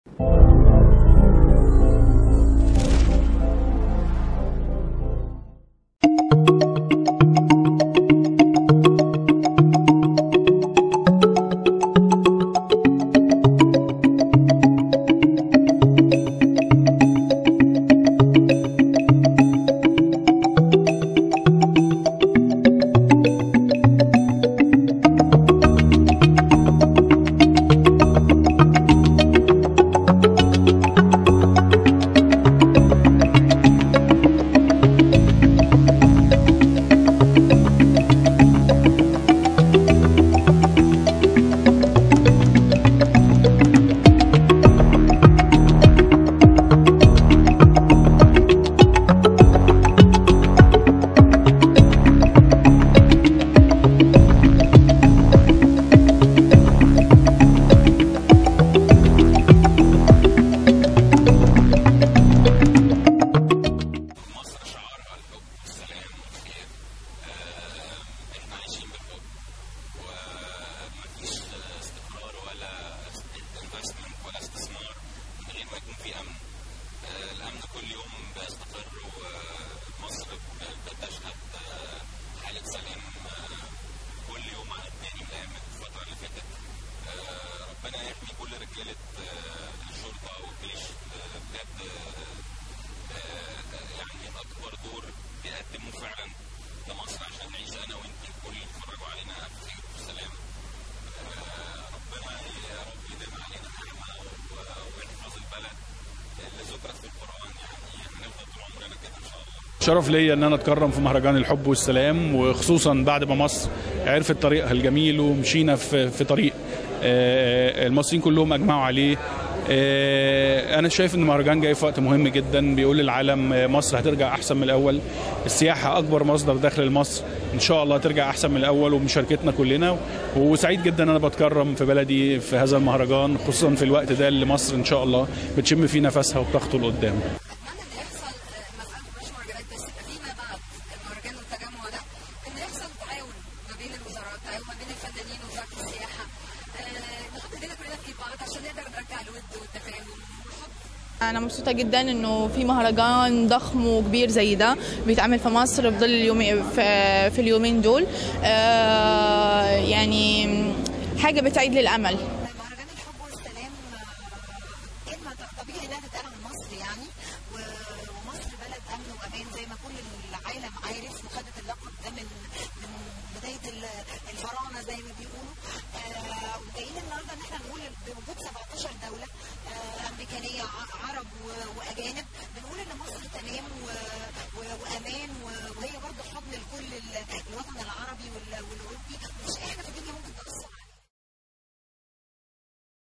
مصر شعارها الحب والسلام والخير آه، احنا عايشين بالحب ومفيش استقرار ولا انفستمنت ولا استثمار من غير ما يكون في امن آه، الامن كل يوم بيستقر ومصر بتشهد آه، حالة سلام آه، كل يوم عن التاني من ايام الفترة اللي فاتت آه، ربنا يحمي كل رجالة آه، الشرطة والجيش آه، بجد آه، يعني اكبر دور بيقدموه فعلا لمصر عشان نعيش انا وانت وكل اللي بيتفرجوا علينا بخير وسلام آه، ربنا يا رب يديم علينا نعمه و- ويحفظ البلد اللي ذكرت في القران يعني هنفضل طول عمرنا كده ان شاء الله شرف ليا ان انا اتكرم في مهرجان الحب والسلام وخصوصا بعد ما مصر عرفت طريقها الجميل ومشينا في في طريق آه، المصريين كلهم اجمعوا عليه آه، انا شايف ان المهرجان جاي في وقت مهم جدا بيقول للعالم آه، مصر هترجع احسن من الاول السياحه اكبر مصدر دخل لمصر ان شاء الله هترجع احسن من الاول وبمشاركتنا كلنا وسعيد جدا ان انا بتكرم في بلدي في هذا المهرجان خصوصا في الوقت ده اللي مصر ان شاء الله بتشم فيه نفسها وبتخطو لقدام اتمنى ان يحصل آه، مساله مش مهرجانات بس يبقى فيما بعد المهرجان والتجمع ده ان يحصل تعاون ما بين الوزارات تعاون ما بين الفنانين ووزاره السياحه آه، نحط ايدينا كلنا في بعض عشان نقدر نرجع الود والتفاهم والحب أنا مبسوطة جدا إنه في مهرجان ضخم وكبير زي ده بيتعمل في مصر في ظل اليوم في, في اليومين دول آه، يعني حاجة بتعيد للأمل مهرجان الحب والسلام آه، كلمه طبيعي انها تتقال عن مصر يعني و- ومصر بلد امن وامان زي ما كل العالم عارف وخدت اللقب ده من من بدايه ال- الفراعنه زي ما بيقولوا آه، وجايين النهارده ان احنا نقول بوجود 17 دوله آه، امريكانيه ع- عرب و- واجانب بنقول ان مصر تمام